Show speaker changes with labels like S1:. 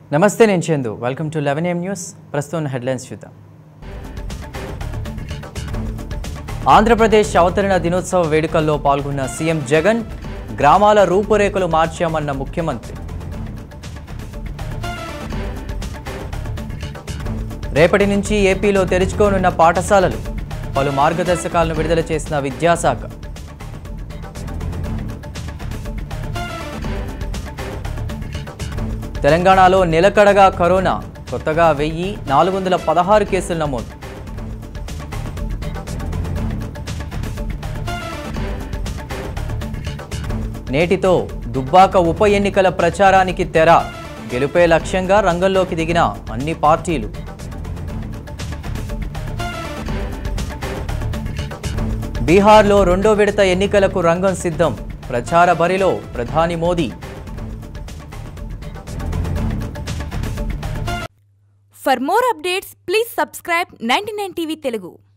S1: నమస్తే నేను Chandu welcome to eleven M news ప్రస్తుతం హెడ్లైన్స్ చూద్దాం ఆంధ్రప్రదేశ్ అవతరణ దినోత్సవ వేడుకల్లో పాల్గొన్న సీఎం జగన్ గ్రామాల రూపురేఖలు మార్చామన్న ముఖ్యమంత్రి రేపటి నుంచి ఏపీలో తెరుచుకోనున్న పాఠశాలలు పలు మార్గదర్శకాలను విడుదల చేసిన విద్యాశాఖ తెలంగాణలో నిలకడగా కరోనా కొత్తగా వెయ్యి నాలుగు వందల పదహారు కేసులు నమోదు నేటితో దుబ్బాక ఉప ఎన్నికల ప్రచారానికి తెర గెలుపే లక్ష్యంగా రంగంలోకి దిగిన అన్ని పార్టీలు బీహార్లో రెండో విడత ఎన్నికలకు రంగం సిద్ధం ప్రచార బరిలో ప్రధాని Modi
S2: For more updates, please subscribe 99 TV Telugu.